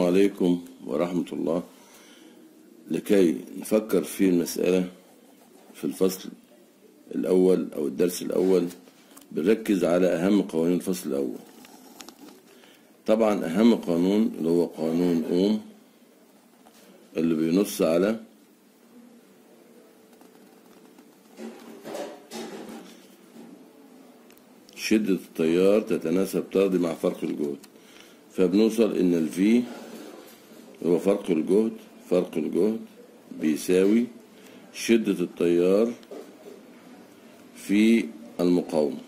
عليكم ورحمة الله لكي نفكر في المسألة في الفصل الأول أو الدرس الأول بنركز على أهم قوانين الفصل الأول طبعا أهم قانون اللي هو قانون أوم اللي بينص على شدة التيار تتناسب طردي مع فرق الجهد فبنوصل إن الفي هو فرق الجهد فرق الجهد بيساوي شدة التيار في المقاومة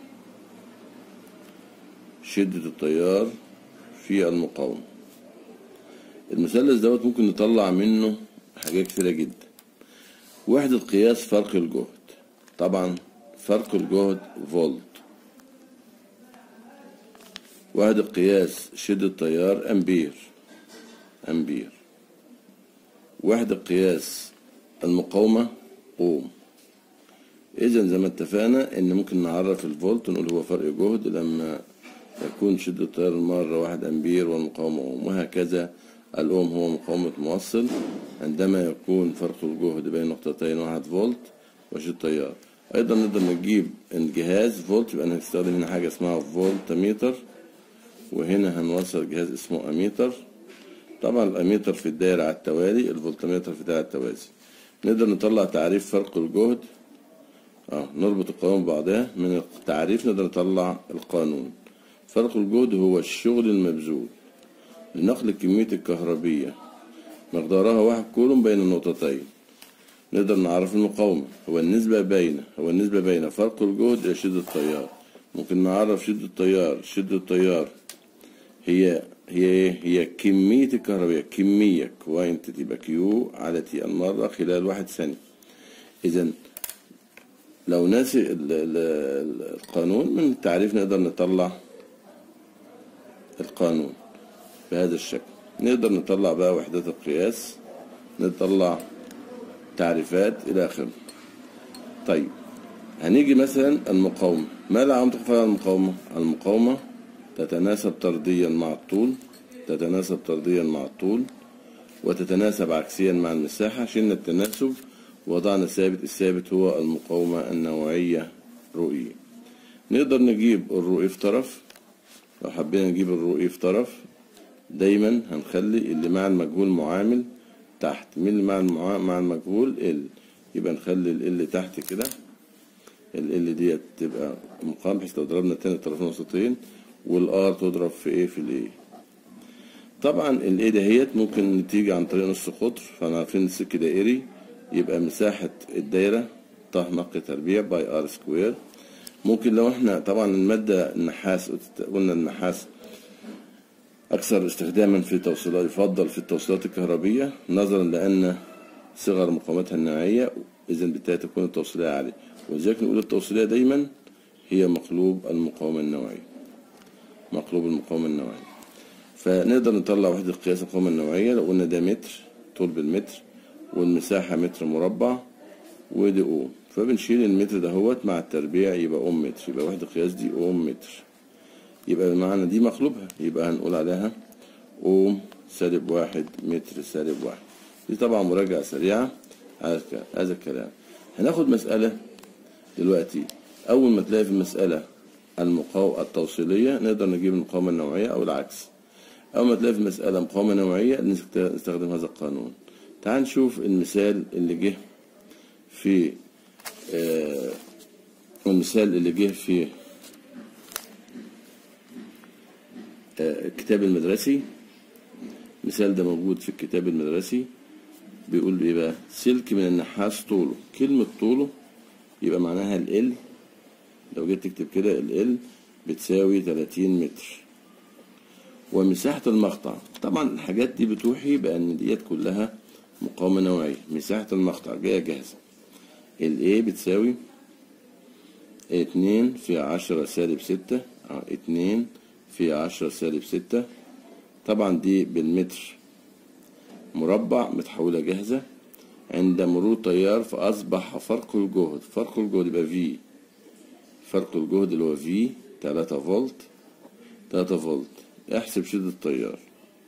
شدة التيار في المقاومة المثلث دوت ممكن نطلع منه حاجات كتيرة جدا وحدة قياس فرق الجهد طبعا فرق الجهد فولت وحدة قياس شدة التيار أمبير أمبير وحدة قياس المقاومة أوم إذا زي ما اتفقنا إن ممكن نعرف الفولت نقول هو فرق جهد لما يكون شدة التيار مرة واحد أمبير والمقاومة أوم وهكذا الأوم هو مقاومة موصل عندما يكون فرق الجهد بين نقطتين واحد فولت وشدة التيار أيضا نقدر نجيب الجهاز فولت يبقى هنستخدم هنا حاجة اسمها فولت ميتر وهنا هنوصل جهاز اسمه أميتر طبعا الأميتر في الدايرة على التوالي الفولتميتر في الدايرة على التوازي نقدر نطلع تعريف فرق الجهد اه نربط القوانين ببعضها من التعريف نقدر نطلع القانون فرق الجهد هو الشغل المبذول لنقل الكمية الكهربية مقدارها واحد كولوم بين النقطتين نقدر نعرف المقاومة هو النسبة بين هو النسبة بين فرق الجهد إلى شدة التيار ممكن نعرف شدة التيار شدة التيار هي هي ايه هي كمية الكهربية كمية كوانت تبقى كيو على تي المرة خلال واحد ثانية إذا لو ناسي ال- ال- القانون من التعريف نقدر نطلع القانون بهذا الشكل نقدر نطلع بقى وحدات القياس نطلع تعريفات إلى آخره طيب هنيجي مثلا المقاومة ما العام تقفل المقاومة المقاومة تتناسب طرديا مع الطول تتناسب طرديا مع الطول وتتناسب عكسيا مع المساحة شلنا التناسب وضعنا ثابت الثابت هو المقاومة النوعية رؤية نقدر نجيب الرؤية في طرف لو حبينا نجيب الرؤية في طرف دايما هنخلي اللي مع المجهول معامل تحت مين اللي مع المع... مع المجهول ال يبقى نخلي ال تحت كده ال ال ديت تبقى مقام بحيث لو ضربنا تاني الطرفين وسطين والار تضرب في ايه في الايه طبعا الايه دهيت ممكن تيجي عن طريق نص قطر فاحنا عارفين السلك دائري يبقى مساحة الدايرة طه نق تربيع باي ار سكوير ممكن لو احنا طبعا المادة النحاس قلنا النحاس أكثر استخداما في توصيلات يفضل في التوصيلات الكهربية نظرا لأن صغر مقاومتها النوعية إذا بالتالي تكون التوصيلية عالية ولذلك نقول التوصيلية دايما هي مقلوب المقاومة النوعية مقلوب المقاومة النوعية فنقدر نطلع وحدة قياس المقاومة النوعية لو قلنا ده متر طول بالمتر والمساحة متر مربع ودي أوم فبنشيل المتر دهوت مع التربيع يبقى أوم متر يبقى وحدة قياس دي أوم متر يبقى بمعنى دي مقلوبها يبقى هنقول عليها أوم سالب واحد متر سالب واحد دي طبعا مراجعة سريعة على هذا الكلام هناخد مسألة دلوقتي أول ما تلاقي في المسألة المقاومة التوصيلية نقدر نجيب المقاومة النوعية أو العكس أول ما تلاقي في المسألة مقاومة نوعية نستخدم هذا القانون تعال نشوف المثال اللي جه في آه المثال اللي جه في آه الكتاب المدرسي المثال ده موجود في الكتاب المدرسي بيقول ايه بقى سلك من النحاس طوله كلمة طوله يبقى معناها ال لو جيت تكتب كده ال بتساوي 30 متر ومساحة المقطع طبعا الحاجات دي بتوحي بأن ديت كلها مقاومة نوعية مساحة المقطع جاية جاهزة ال A بتساوي اتنين في عشرة سالب ستة اه اتنين في عشرة سالب ستة طبعا دي بالمتر مربع متحولة جاهزة عند مرور تيار فأصبح فرق الجهد فرق الجهد يبقى في فرق الجهد اللي هو في تلاتة فولت تلاتة فولت احسب شدة التيار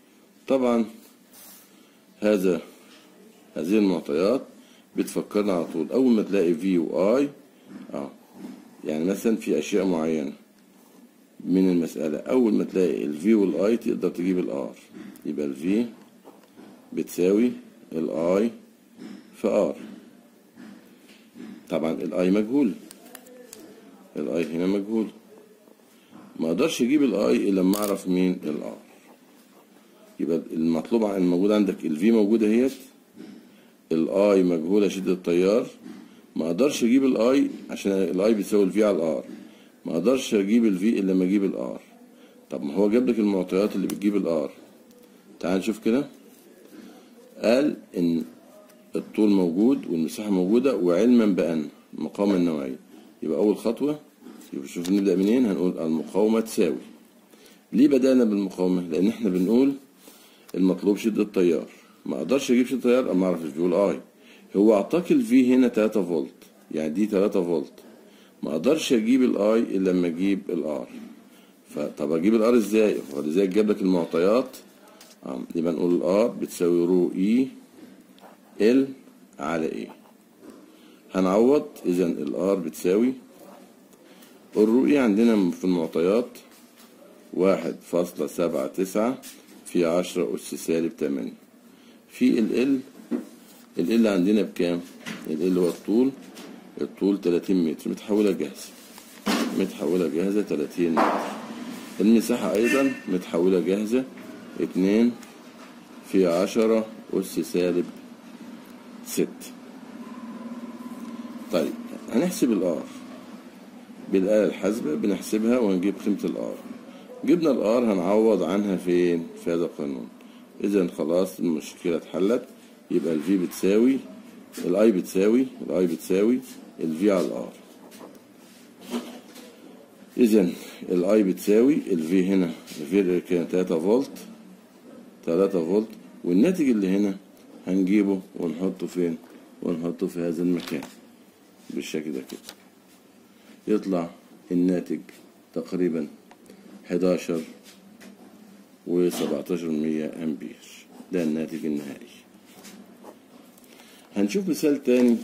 طبعا هذا هذه المعطيات بتفكرنا على طول اول ما تلاقي في واي اه يعني مثلا في اشياء معينه من المسألة أول ما تلاقي ال V وال I تقدر تجيب ال R يبقى ال V بتساوي ال I في R طبعا ال I مجهول ال I هنا مجهول ما اقدرش اجيب ال I الا لما اعرف مين ال R يبقى المطلوب الموجود عندك ال V موجودة اهيت ال I مجهولة شدة التيار ما اقدرش اجيب ال I عشان ال I بتساوي ال V على ال R ما اقدرش اجيب ال V الا لما اجيب ال R طب ما هو جاب لك المعطيات اللي بتجيب ال R تعال نشوف كده قال ان الطول موجود والمساحة موجودة وعلما بأن المقاومة النوعية يبقى أول خطوة يبقى شوف نبدأ منين هنقول المقاومة تساوي ليه بدأنا بالمقاومة لأن احنا بنقول المطلوب شدة التيار ما اقدرش اجيب شدة التيار اما اعرف الفي والاي هو اعطاك الفي هنا 3 فولت يعني دي 3 فولت ما اقدرش اجيب الاي الا لما اجيب الار فطب اجيب الار ازاي ولذلك جاب لك المعطيات آه، يبقى نقول الار بتساوي رو اي ال على ايه هنعوض اذا الار بتساوي الرو اي عندنا في المعطيات واحد فاصلة سبعة تسعة في عشرة أس سالب تمانية في ال ال ال ال عندنا بكام؟ ال ال هو الطول الطول 30 متر متحولة جاهزة متحولة جاهزة 30 متر المساحة أيضا متحولة جاهزة اتنين في عشرة أس سالب ست طيب هنحسب الآر بالآلة الحاسبة بنحسبها ونجيب قيمة الآر جبنا الآر هنعوض عنها فين في هذا القانون إذا خلاص المشكلة اتحلت يبقى الفي بتساوي الاي بتساوي الاي بتساوي الفي على الار اذا الاي بتساوي الفي هنا الفي كان 3 فولت 3 فولت والناتج اللي هنا هنجيبه ونحطه فين ونحطه في هذا المكان بالشكل ده كده يطلع الناتج تقريبا 11 و 17 مية امبير ده الناتج النهائي هنشوف مثال تاني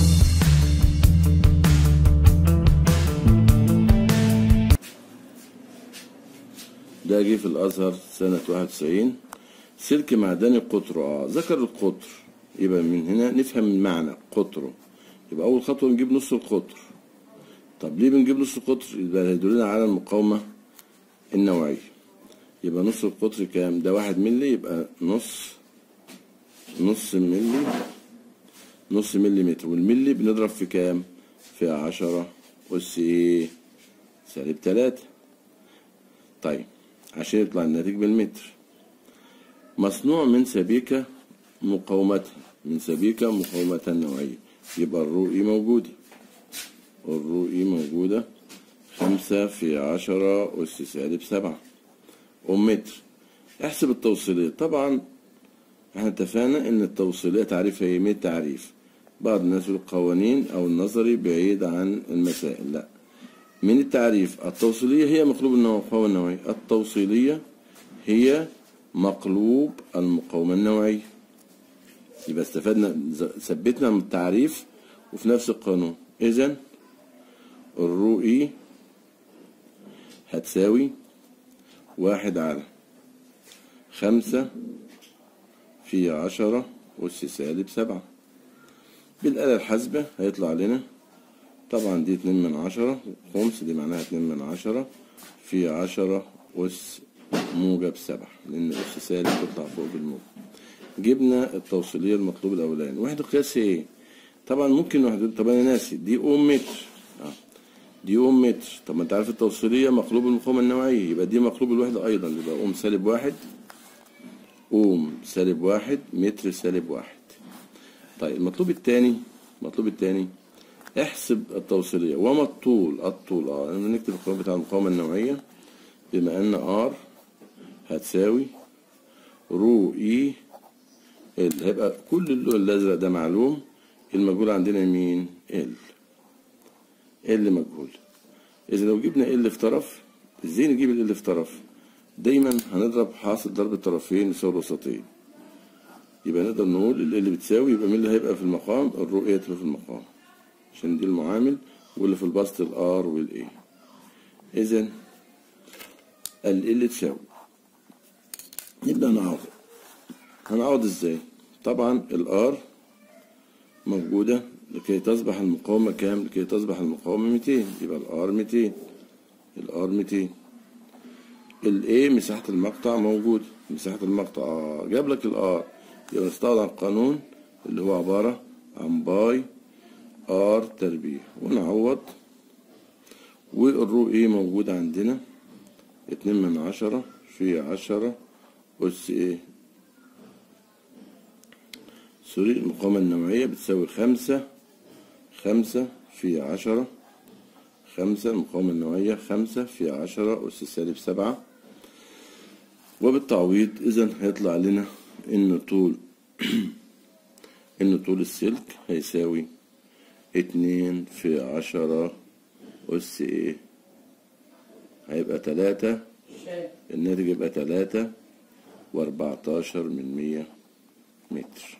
ده جه في الازهر سنة 91 سلك معدني قطره اه ذكر القطر يبقى من هنا نفهم المعنى قطره يبقى اول خطوة نجيب نص القطر طب ليه بنجيب نص القطر يبقى هيدلنا على المقاومة النوعية يبقى نص القطر كام ده واحد ملي يبقى نص نص ملي نص مليمتر والملي بنضرب في كام في عشرة أس إيه سالب تلاتة طيب عشان يطلع الناتج بالمتر مصنوع من سبيكة مقاومتها من سبيكة مقاومتها النوعية يبقى الرؤي موجودة الرؤي موجودة خمسة في عشرة أس سالب سبعة أم متر احسب التوصيلية طبعا احنا اتفقنا ان التوصيلية تعريفها ايه من التعريف بعض الناس يقول القوانين او النظري بعيد عن المسائل لا من التعريف التوصيلية هي مقلوب المقاومة النوعية التوصيلية هي مقلوب المقاومة النوعية يبقى استفدنا ثبتنا من التعريف وفي نفس القانون إذا الرؤي هتساوي واحد على خمسة في عشرة أس سالب سبعة بالآلة الحاسبة هيطلع لنا طبعا دي اتنين من عشرة خمس دي معناها اتنين من عشرة في عشرة أس موجب سبعة لأن أس سالب تطلع فوق بالموجب جبنا التوصيلية المطلوب الأولاني وحدة قياس ايه؟ طبعا ممكن واحد طب أنا ناسي دي أم متر آه. دي أم متر طب ما أنت عارف التوصيلية مقلوب المقاومة النوعية يبقى دي مقلوب الوحدة أيضا يبقى أم سالب واحد أم سالب واحد متر سالب واحد طيب المطلوب الثاني المطلوب الثاني احسب التوصيلية وما الطول الطول اه نكتب القانون بتاع المقاومة النوعية بما ان ار هتساوي رو اي ال هيبقى كل اللون الازرق ده معلوم المجهول عندنا مين ال ال مجهول اذا لو جبنا ال في طرف ازاي نجيب ال في طرف دايما هنضرب حاصل ضرب الطرفين يساوي الوسطين يبقى نقدر نقول ال اللي بتساوي يبقى مين اللي هيبقى في المقام الرو ايه تبقى في المقام عشان دي المعامل واللي في البسط الار والاي اذا ال اللي تساوي نبدأ نعوض هنعوض ازاي طبعا الار موجودة لكي تصبح المقاومة كام لكي تصبح المقاومة 200 يبقى الار 200 الار 200 الاي مساحة المقطع موجود مساحة المقطع آه جاب لك الار يبقى نستخدم القانون اللي هو عبارة عن باي ار تربيع ونعوض والرو ايه موجود عندنا اتنين من عشرة في عشرة أس ايه سوري المقاومة النوعية بتساوي خمسة خمسة في عشرة خمسة المقاومة النوعية خمسة في عشرة أس سالب سبعة وبالتعويض إذا هيطلع لنا إن طول إن طول السلك هيساوي اتنين في عشرة أس إيه هيبقى تلاتة الناتج يبقى تلاتة وأربعتاشر من مية متر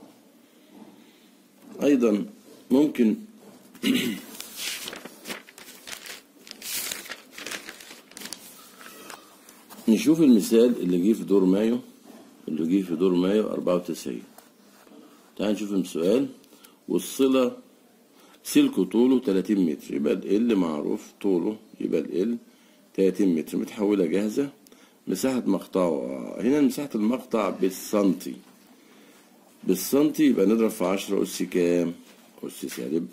أيضا ممكن نشوف المثال اللي جه في دور مايو اللي جه في دور مايو أربعة وتسعين تعال نشوف السؤال والصلة سلكه طوله 30 متر يبقى ال معروف طوله يبقى ال 30 متر متحولة جاهزة مساحة مقطعه هنا مساحة المقطع بالسنتي بالسنتي يبقى نضرب في عشرة أس كام؟ أس سالب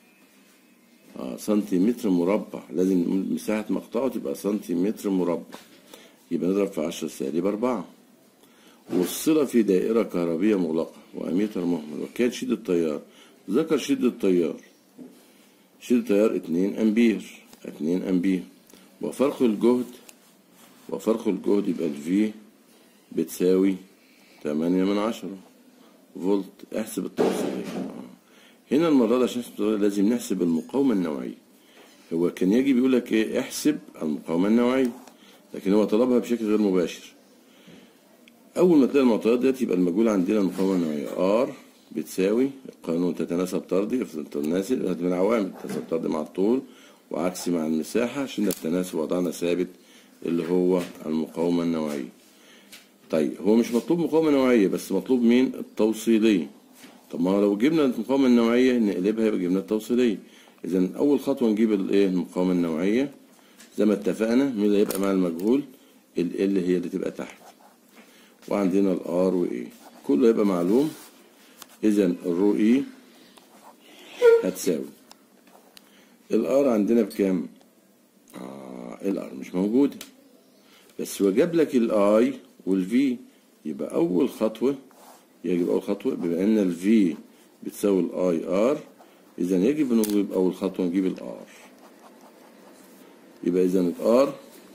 آه سنتيمتر مربع لازم مساحة مقطعه تبقى سنتيمتر مربع يبقى نضرب في عشرة سالب أربعة والصلة في دائرة كهربية مغلقة وأميتر مهمل وكان شدة التيار ذكر شدة التيار شدة التيار اتنين أمبير اتنين أمبير وفرق الجهد وفرق الجهد يبقى الفي بتساوي تمانية من عشرة فولت احسب التوصيلية هنا المرة دي عشان نحسب التوصيلية لازم نحسب المقاومة النوعية هو كان يجي بيقول لك ايه احسب المقاومة النوعية لكن هو طلبها بشكل غير مباشر أول ما تلاقي المعطيات ديت يبقى المجهول عندنا المقاومة النوعية ار بتساوي القانون تتناسب طردي تتناسب من عوامل تتناسب طردي مع الطول وعكسي مع المساحة عشان التناسب وضعنا ثابت اللي هو المقاومة النوعية طيب هو مش مطلوب مقاومة نوعية بس مطلوب مين التوصيلية طب ما لو جبنا المقاومة النوعية نقلبها يبقى جبنا التوصيلية إذا أول خطوة نجيب الإيه المقاومة النوعية زي ما اتفقنا مين اللي هيبقى مع المجهول ال ال هي اللي تبقى تحت وعندنا الار وايه كله هيبقى معلوم اذا الرو اي هتساوي الار عندنا بكام آه الار مش موجودة بس هو جاب لك الاي والفي يبقى اول خطوة يجب اول خطوة بما ان الفي بتساوي الاي ار اذا يجب نجيب اول خطوة نجيب الار يبقى اذا الار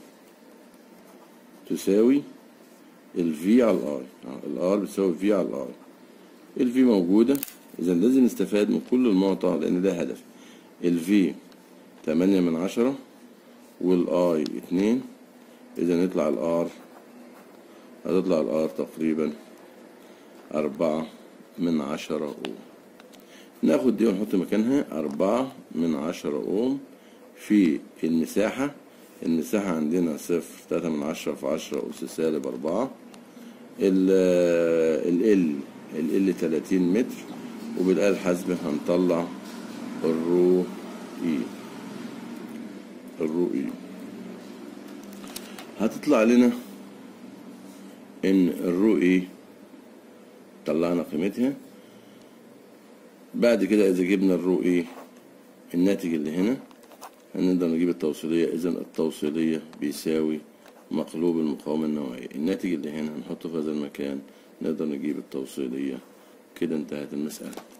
تساوي الفي على الاي الار بتساوي في على الاي الفي موجودة اذا لازم نستفاد من كل المعطى لان ده هدف الفي تمانية من عشرة والاي اتنين اذا يطلع الار هتطلع الار تقريبا أربعة من عشرة أوم ناخد دي ونحط مكانها أربعة من عشرة أوم في المساحة المساحة عندنا صفر تلاتة من عشرة في عشرة أس سالب أربعة ال ال ال ال تلاتين متر وبالآلة الحاسبة هنطلع الرو إي الرو إي هتطلع لنا إن الرو إي طلعنا قيمتها بعد كده إذا جبنا الرو إي الناتج اللي هنا هنقدر نجيب التوصيلية إذا التوصيلية بيساوي مقلوب المقاومة النوعية الناتج اللي هنا هنحطه في هذا المكان نقدر نجيب التوصيلية كده انتهت المسألة